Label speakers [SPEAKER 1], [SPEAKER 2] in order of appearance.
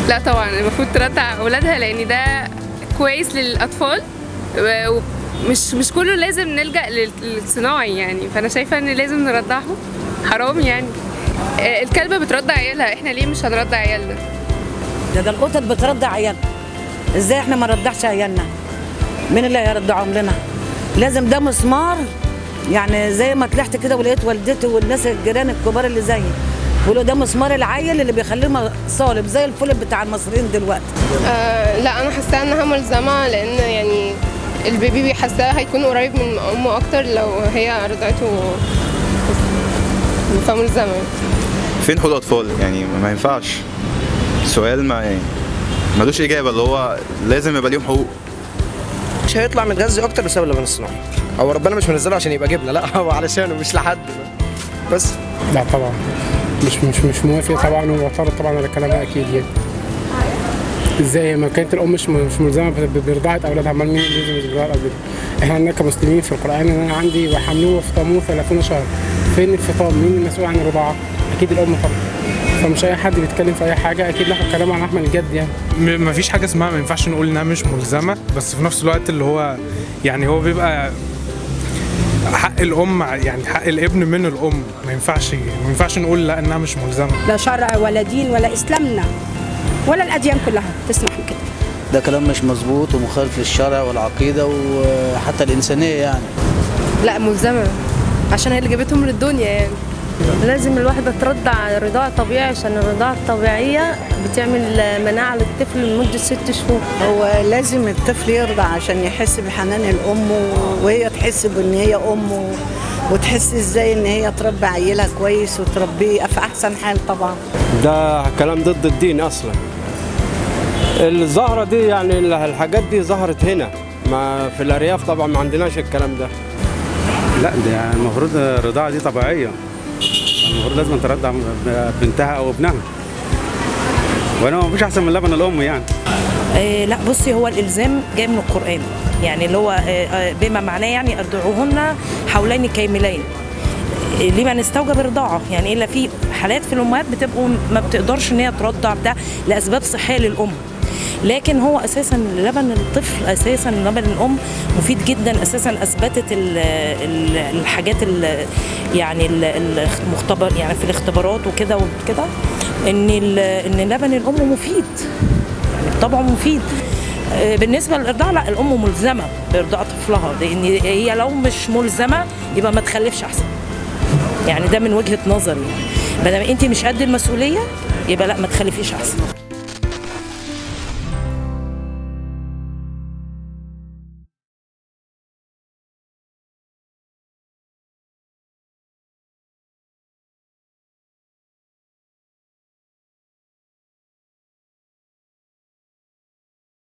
[SPEAKER 1] لا طبعا المفروض ترضع اولادها لان ده كويس للاطفال و- ومش مش كله لازم نلجا لل- للصناعي يعني فانا شايفه ان لازم نرضعهم حرام يعني آه، الكلبه بترضع عيالها احنا ليه مش هنرضع عيالنا
[SPEAKER 2] ده ده القطط بترضع عيالها ازاي احنا ما نرضعش عيالنا مين اللي هيرضعهم لنا لازم ده مسمار يعني زي ما طلعت كده ولقيت والدتي والناس الجيران الكبار اللي زيي بيقولوا ده مسمار العيل اللي بيخليه صالب زي الفل بتاع المصريين دلوقتي
[SPEAKER 1] آه لا انا حاساها انها ملزمه لان يعني البيبي بيحسها هيكون قريب من امه اكتر لو هي رضعته فملزمه
[SPEAKER 3] فين حقوق الاطفال يعني ما ينفعش سؤال ما يعني ملوش اجابه اللي هو لازم يبقى ليهم حقوق
[SPEAKER 4] مش هيطلع متغذي اكتر بسبب اللبن الصناعي هو ربنا مش منزله عشان يبقى جبنه لا هو علشانه مش لحد بس
[SPEAKER 5] لا طبعا مش مش مش موافق طبعا ومعترض طبعا على الكلام ده اكيد يعني ازاي ما كانت الام مش مش ملزمه ب- برضاعه اولادها امال مين اللي لازم يرضع اولادها احنا عندنا كمسلمين في القران ان انا عندي وحملوه وفطموه 30 شهر فين الفطام مين المسؤول عن الرضاعه اكيد الام طبعا فمش اي حد بيتكلم في اي حاجه اكيد ناخد كلامه عن احمد الجد يعني
[SPEAKER 6] م- مفيش حاجه اسمها ما ينفعش نقول انها مش ملزمه بس في نفس الوقت اللي هو يعني هو بيبقى حق الام يعني حق الابن من الام ما ينفعش ما ينفعش نقول لا انها مش ملزمه
[SPEAKER 7] لا شرع ولا دين ولا اسلامنا ولا الاديان كلها تسمح بكده
[SPEAKER 8] ده كلام مش مظبوط ومخالف للشرع والعقيدة وحتى الإنسانية يعني
[SPEAKER 1] لا ملزمه عشان هي اللي جابتهم للدنيا يعني
[SPEAKER 9] لازم الواحدة ترضع رضاعة طبيعي عشان الرضاعة الطبيعية بتعمل مناعة للطفل لمدة ست شهور
[SPEAKER 2] هو لازم الطفل يرضع عشان يحس بحنان الام وهي تحس بان هي ام وتحس ازاي ان هي تربي عيلها كويس وتربيه في احسن حال طبعا
[SPEAKER 10] ده كلام ضد الدين اصلا الزهره دي يعني الحاجات دي ظهرت هنا ما في الارياف طبعا ما عندناش الكلام ده
[SPEAKER 11] لا ده المفروض الرضاعة دي طبيعية المفروض لازم ترضع بنتها أو ابنها وأنا مفيش أحسن من لبن الأم يعني
[SPEAKER 12] آه لا بصي هو الالزام جاي من القران يعني اللي هو آه آه بما معناه يعني ارضعوهن حولين كاملين آه، لمن استوجب الرضاعه يعني الا في حالات في الامهات بتبقوا ما بتقدرش ان هي ترضع بتاع لاسباب صحيه للام لكن هو اساسا لبن الطفل اساسا لبن الام مفيد جدا اساسا اثبتت ال ال الحاجات ال يعني ال- المختبر يعني في الاختبارات وكده وكده ان ال- ان لبن الام مفيد يعني طبعا مفيد آه، بالنسبه للارضاع لا الام ملزمه بارضاع طفلها لان هي لو مش ملزمه يبقى ما تخلفش احسن يعني ده من وجهه نظري يعني ما دام انت مش قد المسؤوليه يبقى لا ما تخلفيش احسن